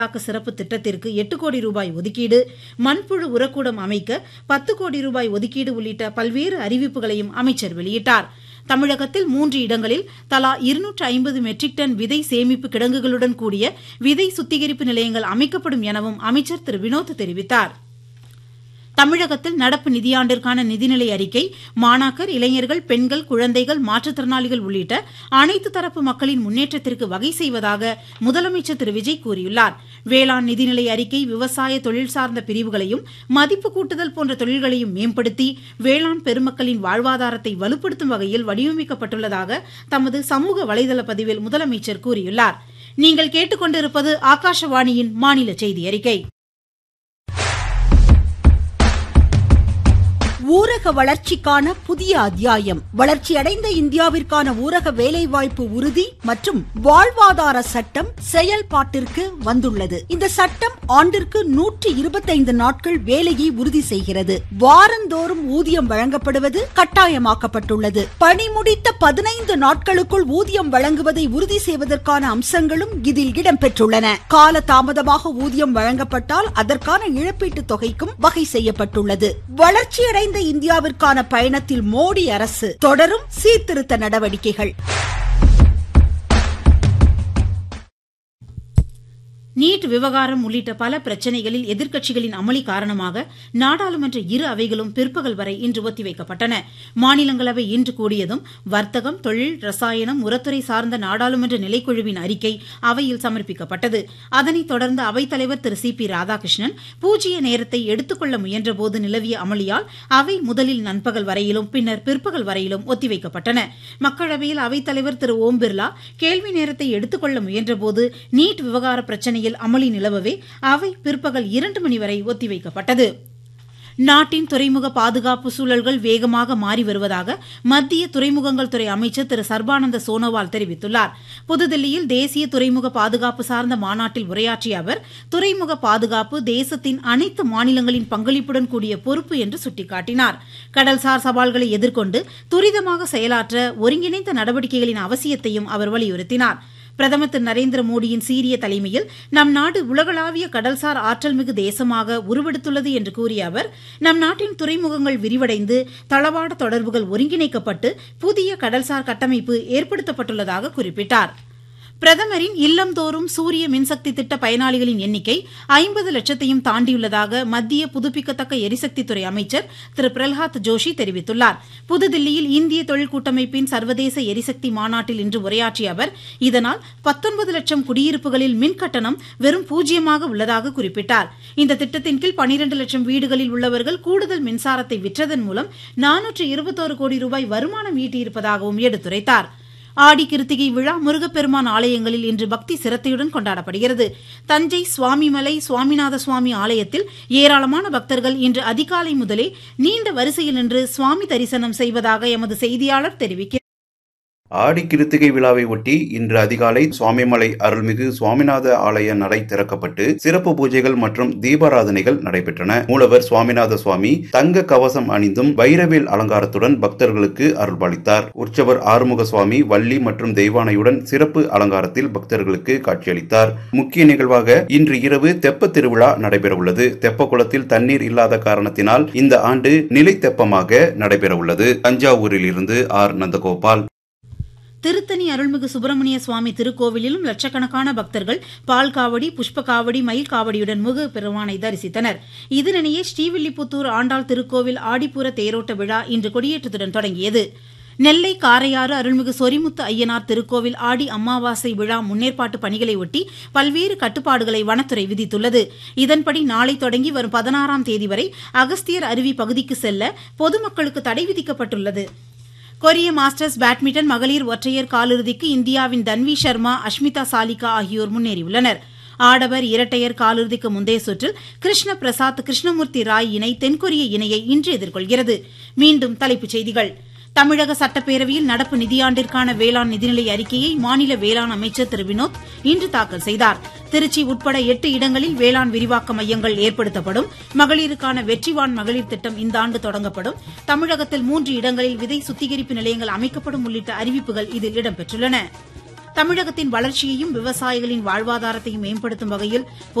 செயலாக்க சிறப்பு திட்டத்திற்கு எட்டு கோடி ரூபாய் ஒதுக்கீடு மண்புழு உரக்கூடம் அமைக்க பத்து கோடி ரூபாய் ஒதுக்கீடு உள்ளிட்ட பல்வேறு அறிவிப்புகளையும் அமைச்சர் வெளியிட்டார் தமிழகத்தில் மூன்று இடங்களில் தலா இருநூற்று ஐம்பது மெட்ரிக் டன் விதை சேமிப்பு கிடங்குகளுடன் கூடிய விதை சுத்திகரிப்பு நிலையங்கள் அமைக்கப்படும் எனவும் அமைச்சர் திரு வினோத் தெரிவித்தார் தமிழகத்தில் நடப்பு நிதியாண்டிற்கான நிதிநிலை அறிக்கை மாணாக்கர் இளைஞர்கள் பெண்கள் குழந்தைகள் மாற்றுத்திறனாளிகள் உள்ளிட்ட அனைத்து தரப்பு மக்களின் முன்னேற்றத்திற்கு வகை செய்வதாக முதலமைச்சர் திரு விஜய் கூறியுள்ளார் வேளாண் நிதிநிலை அறிக்கை விவசாய தொழில் சார்ந்த பிரிவுகளையும் மதிப்பு கூட்டுதல் போன்ற தொழில்களையும் மேம்படுத்தி வேளாண் பெருமக்களின் வாழ்வாதாரத்தை வலுப்படுத்தும் வகையில் வடிவமைக்கப்பட்டுள்ளதாக தமது சமூக வலைதள பதிவில் முதலமைச்சர் கூறியுள்ளார் நீங்கள் கேட்டுக்கொண்டிருப்பது ஆகாஷவாணியின் மாநில செய்தி அறிக்கை ஊரக வளர்ச்சிக்கான புதிய அத்தியாயம் வளர்ச்சியடைந்த இந்தியாவிற்கான ஊரக வேலைவாய்ப்பு உறுதி மற்றும் வாழ்வாதார சட்டம் செயல்பாட்டிற்கு வந்துள்ளது இந்த சட்டம் ஆண்டிற்கு நூற்றி இருபத்தைந்து நாட்கள் வேலையை உறுதி செய்கிறது வாரந்தோறும் ஊதியம் வழங்கப்படுவது கட்டாயமாக்கப்பட்டுள்ளது பணி முடித்த பதினைந்து நாட்களுக்குள் ஊதியம் வழங்குவதை உறுதி செய்வதற்கான அம்சங்களும் இதில் இடம்பெற்றுள்ளன கால தாமதமாக ஊதியம் வழங்கப்பட்டால் அதற்கான இழப்பீட்டுத் தொகைக்கும் வகை செய்யப்பட்டுள்ளது வளர்ச்சியடைந்த இந்தியாவிற்கான பயணத்தில் மோடி அரசு தொடரும் சீர்திருத்த நடவடிக்கைகள் நீட் விவகாரம் உள்ளிட்ட பல பிரச்சினைகளில் எதிர்க்கட்சிகளின் அமளி காரணமாக நாடாளுமன்ற இரு அவைகளும் பிற்பகல் வரை இன்று ஒத்திவைக்கப்பட்டன மாநிலங்களவை இன்று கூடியதும் வர்த்தகம் தொழில் ரசாயனம் உரத்துறை சார்ந்த நாடாளுமன்ற நிலைக்குழுவின் அறிக்கை அவையில் சமர்ப்பிக்கப்பட்டது அதனைத் தொடர்ந்து அவைத்தலைவர் திரு சி பி ராதாகிருஷ்ணன் பூஜ்ய நேரத்தை எடுத்துக்கொள்ள முயன்றபோது நிலவிய அமளியால் அவை முதலில் நண்பகல் வரையிலும் பின்னர் பிற்பகல் வரையிலும் ஒத்திவைக்கப்பட்டன மக்களவையில் அவைத்தலைவர் திரு ஓம் பிர்லா கேள்வி நேரத்தை எடுத்துக்கொள்ள முயன்றபோது நீட் விவகார பிரச்சினை சென்னையில் அமளி நிலவவே அவை பிற்பகல் இரண்டு மணி வரை ஒத்திவைக்கப்பட்டது நாட்டின் துறைமுக பாதுகாப்பு சூழல்கள் வேகமாக மாறி வருவதாக மத்திய துறைமுகங்கள் துறை அமைச்சர் திரு சர்பானந்த சோனோவால் தெரிவித்துள்ளார் புதுதில்லியில் தேசிய துறைமுக பாதுகாப்பு சார்ந்த மாநாட்டில் உரையாற்றிய அவர் துறைமுக பாதுகாப்பு தேசத்தின் அனைத்து மாநிலங்களின் பங்களிப்புடன் கூடிய பொறுப்பு என்று சுட்டிக்காட்டினார் கடல்சார் சவால்களை எதிர்கொண்டு துரிதமாக செயலாற்ற ஒருங்கிணைந்த நடவடிக்கைகளின் அவசியத்தையும் அவர் வலியுறுத்தினார் பிரதமர் திரு நரேந்திர மோடியின் சீரிய தலைமையில் நம் நாடு உலகளாவிய கடல்சார் ஆற்றல் மிகு தேசமாக உருவெடுத்துள்ளது என்று கூறிய அவர் நம் நாட்டின் துறைமுகங்கள் விரிவடைந்து தளவாட தொடர்புகள் ஒருங்கிணைக்கப்பட்டு புதிய கடல்சார் கட்டமைப்பு ஏற்படுத்தப்பட்டுள்ளதாக குறிப்பிட்டார் பிரதமரின் இல்லந்தோறும் சூரிய மின்சக்தி திட்ட பயனாளிகளின் எண்ணிக்கை ஐம்பது லட்சத்தையும் தாண்டியுள்ளதாக மத்திய புதுப்பிக்கத்தக்க எரிசக்தித்துறை அமைச்சர் திரு பிரல்ஹாத் ஜோஷி தெரிவித்துள்ளார் புதுதில்லியில் இந்திய தொழில் கூட்டமைப்பின் சர்வதேச எரிசக்தி மாநாட்டில் இன்று உரையாற்றிய அவர் இதனால் பத்தொன்பது லட்சம் குடியிருப்புகளில் மின் கட்டணம் வெறும் பூஜ்ஜியமாக உள்ளதாக குறிப்பிட்டார் இந்த திட்டத்தின் கீழ் பனிரண்டு லட்சம் வீடுகளில் உள்ளவர்கள் கூடுதல் மின்சாரத்தை விற்றதன் மூலம் நானூற்று இருபத்தோரு கோடி ரூபாய் வருமானம் ஈட்டியிருப்பதாகவும் எடுத்துரைத்தாா் ஆடி கிருத்திகை விழா முருகப்பெருமான் ஆலயங்களில் இன்று பக்தி சிரத்தையுடன் கொண்டாடப்படுகிறது தஞ்சை சுவாமிமலை சுவாமிநாத சுவாமி ஆலயத்தில் ஏராளமான பக்தர்கள் இன்று அதிகாலை முதலே நீண்ட வரிசையில் நின்று சுவாமி தரிசனம் செய்வதாக எமது செய்தியாளர் தெரிவிக்கிறார் ஆடி கிருத்திகை விழாவை ஒட்டி இன்று அதிகாலை சுவாமிமலை அருள்மிகு சுவாமிநாத ஆலய நடை திறக்கப்பட்டு சிறப்பு பூஜைகள் மற்றும் தீபாராதனைகள் நடைபெற்றன மூலவர் சுவாமிநாத சுவாமி தங்க கவசம் அணிந்தும் வைரவேல் அலங்காரத்துடன் பக்தர்களுக்கு அருள்பாலித்தார் உற்சவர் ஆறுமுக சுவாமி வள்ளி மற்றும் தெய்வானையுடன் சிறப்பு அலங்காரத்தில் பக்தர்களுக்கு காட்சியளித்தார் முக்கிய நிகழ்வாக இன்று இரவு தெப்ப திருவிழா நடைபெறவுள்ளது தெப்ப குளத்தில் தண்ணீர் இல்லாத காரணத்தினால் இந்த ஆண்டு நிலை தெப்பமாக நடைபெறவுள்ளது தஞ்சாவூரில் இருந்து ஆர் நந்தகோபால் திருத்தணி அருள்மிகு சுப்பிரமணிய சுவாமி திருக்கோவிலிலும் லட்சக்கணக்கான பக்தர்கள் பால் காவடி புஷ்ப காவடி மயில் காவடியுடன் முக பெருமானை தரிசித்தனர் இதனிடையே ஸ்ரீவில்லிபுத்தூர் ஆண்டாள் திருக்கோவில் ஆடிப்பூர தேரோட்ட விழா இன்று கொடியேற்றத்துடன் தொடங்கியது நெல்லை காரையாறு அருள்மிகு சொரிமுத்து ஐயனார் திருக்கோவில் ஆடி அமாவாசை விழா முன்னேற்பாட்டு பணிகளை ஒட்டி பல்வேறு கட்டுப்பாடுகளை வனத்துறை விதித்துள்ளது இதன்படி நாளை தொடங்கி வரும் பதினாறாம் தேதி வரை அகஸ்தியர் அருவி பகுதிக்கு செல்ல பொதுமக்களுக்கு தடை விதிக்கப்பட்டுள்ளது கொரிய மாஸ்டர்ஸ் பேட்மிண்டன் மகளிர் ஒற்றையர் காலிறுதிக்கு இந்தியாவின் தன்வி சர்மா அஷ்மிதா சாலிகா ஆகியோர் முன்னேறியுள்ளனர் ஆடவர் இரட்டையர் காலிறுதிக்கு முந்தைய சுற்றில் கிருஷ்ண பிரசாத் கிருஷ்ணமூர்த்தி ராய் இணை தென்கொரிய இணையை இன்று எதிர்கொள்கிறது மீண்டும் தலைப்புச் செய்திகள் தமிழக சட்டப்பேரவையில் நடப்பு நிதியாண்டிற்கான வேளாண் நிதிநிலை அறிக்கையை மாநில வேளாண் அமைச்சர் திரு வினோத் இன்று தாக்கல் செய்தார் திருச்சி உட்பட எட்டு இடங்களில் வேளாண் விரிவாக்க மையங்கள் ஏற்படுத்தப்படும் மகளிருக்கான வெற்றிவான் மகளிர் திட்டம் இந்த ஆண்டு தொடங்கப்படும் தமிழகத்தில் மூன்று இடங்களில் விதை சுத்திகரிப்பு நிலையங்கள் அமைக்கப்படும் உள்ளிட்ட அறிவிப்புகள் இதில் இடம்பெற்றுள்ளன தமிழகத்தின் வளர்ச்சியையும் விவசாயிகளின் வாழ்வாதாரத்தையும் மேம்படுத்தும் வகையில்